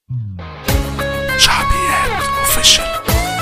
شعبيات اوفيشال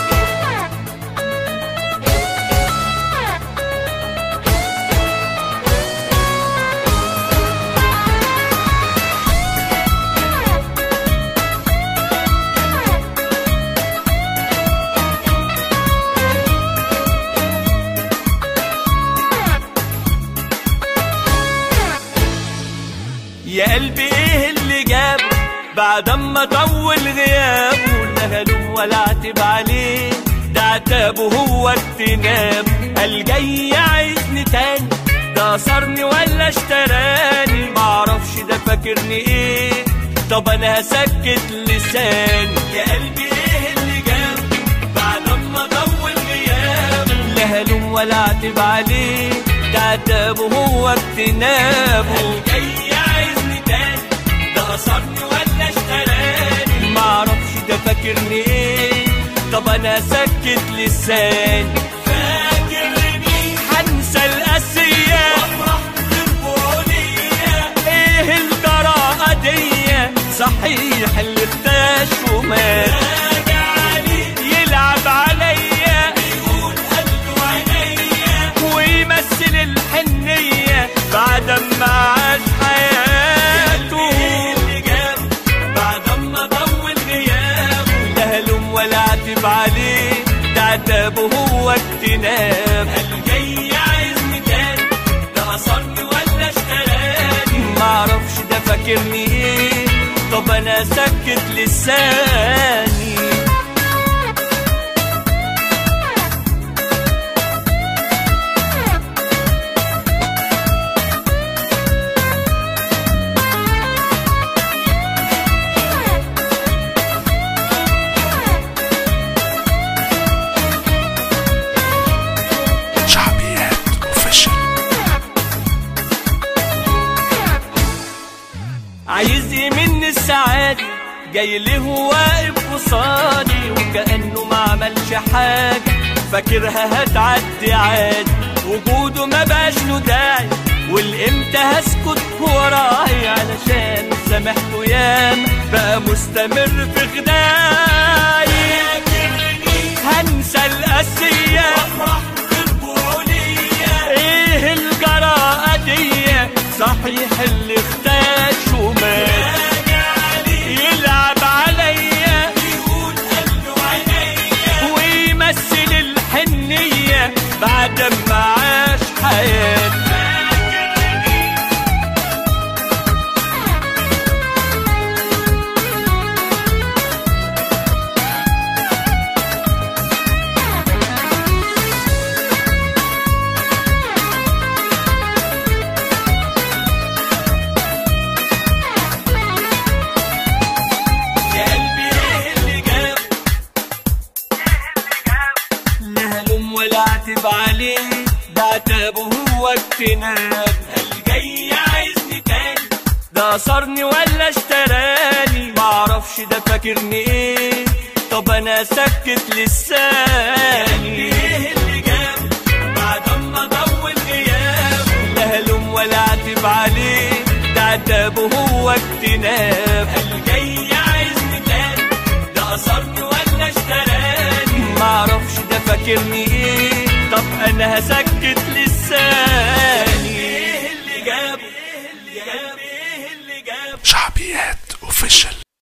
يا قلبي ايه اللي جابه بعد اما طول غيابه لا هلوم ولا اعتب عليه ده عتابه هو اجتناب قال جاي عايزني تاني ده صارني ولا اشتراني معرفش ده فاكرني ايه طب انا هسكت لساني يا قلبي ايه اللي جابه بعد اما طول غيابه لا هلوم ولا اعتب عليه ده عتابه هو اجتنابه جاي عايزني تاني ده اثرني ولا اشتراني معرفش ده فاكرني ايه طب انا سكت لساني فاكرني هنسى الاسية وافرح بالبعدية ايه الجراءة دي صحيح اللي اختاش ومات يلعب عليا يقول قلبه عينيا ويمثل الحنية بعد ما عاش حياته بعد ما طول غيابه لا هلوم ولا اعتب عليه ده عتابه هو اجتناب قال جاي عايزني تاني ده اثرني ولا اشتراني معرفش ده فاكرني ايه طب انا سكت لساني شعبيات اوفيشال عايز ايه مني السعادة جاي ليه واقف قصادي وكأنه ما عملش حاجة فاكرها هتعدي عادي وجوده ما بقاش له داعي والامتى هسكت وراي علشان سامحته ياما بقى مستمر في خداعي هنسى القاسية ايه الجراءة دي صحيح اللي اختاش ومات يلعب عليا ويمثل الحنية بعد ما عاش حياته يا قلبي ايه اللي جاب لا هلوم ولا اعتب عليه ده عتابه هو اجتناب قال جاي عايزني تاني ده اثرني ولا اشتراني معرفش ده فاكرني ايه طب انا سكت لساني ايه اللي جاب بعد اما طول غيابه لا هلوم ولا اعتب عليه ده عتابه هو اجتناب قال جاي عايزني تاني ده اثرني ولا اشتراني معرفش ده فاكرني ايه طب انا هسكت لساني ايه اللي جابه ايه اللي جابه ايه اللي جابه شعبيات اوفيشال